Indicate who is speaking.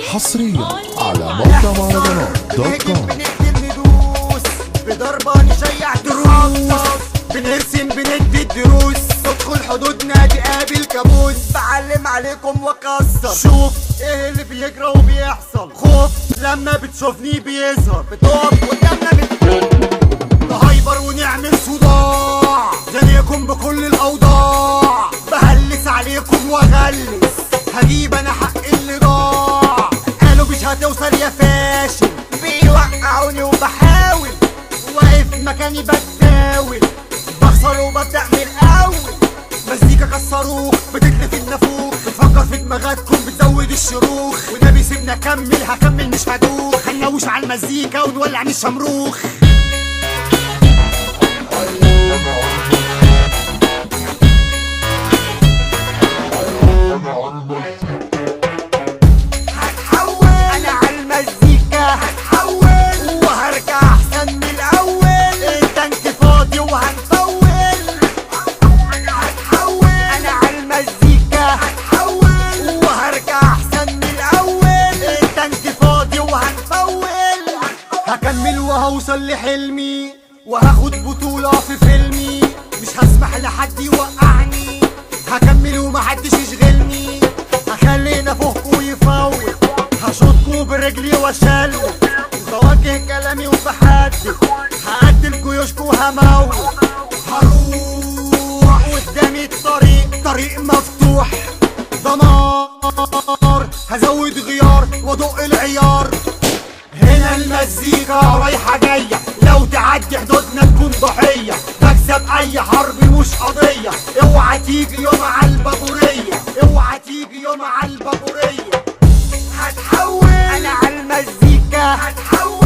Speaker 1: حصريا على موقع مهرجانات دوت
Speaker 2: بنهجم
Speaker 1: كوم
Speaker 2: بنقتل ندوس بضربة نشيع دروس بنرسم بندي الدروس ندخل حدودنا تقابل كابوس بعلم عليكم واكسر شوف ايه اللي بيجرى وبيحصل خوف لما بتشوفني بيظهر بتقف قدامنا بت... نهايبر ونعمل صداع زنيكم بكل الاوضاع بهلس عليكم واغلس هجيب انا حق اللي ضاع قالوا مش هتوصل يا فاشل بيوقعوني وبحاول واقف مكاني بتداول بخسر وببدأ من الاول مزيكا كالصاروخ بتتلف النافوخ بتفكر في دماغاتكم بتزود الشروخ والنبي سيبنا اكمل هكمل مش هدوخ هنوش على المزيكا ونولع من الشمروخ هتحول انا على المزيكا هتحول وهرجع احسن من الاول التانك فاضي وهنفول هتحول انا على المزيكا هتحول وهرجع احسن من الاول التانك فاضي وهنفول هكمل وهوصل لحلمي وهاخد بطولة في فيلمي مش هسمح لحد يوقعني هكمل ومحدش يشغلني هخلي نافوخكوا يفوت هشوطكوا برجلي واشلت بوجه كلامي وبحدد هقتل جيوشكوا هموت هروح قدامي الطريق طريق مفتوح دمار هزود غيار وادق العيار هنا المزيكا رايحة جاية لو تعدي حدودنا تكون ضحية بكسب أي حرب مش قضية اوعى تيجي يوم على البابورية اوعى تيجي يوم على البابورية هتحول أنا على المزيكا هتحول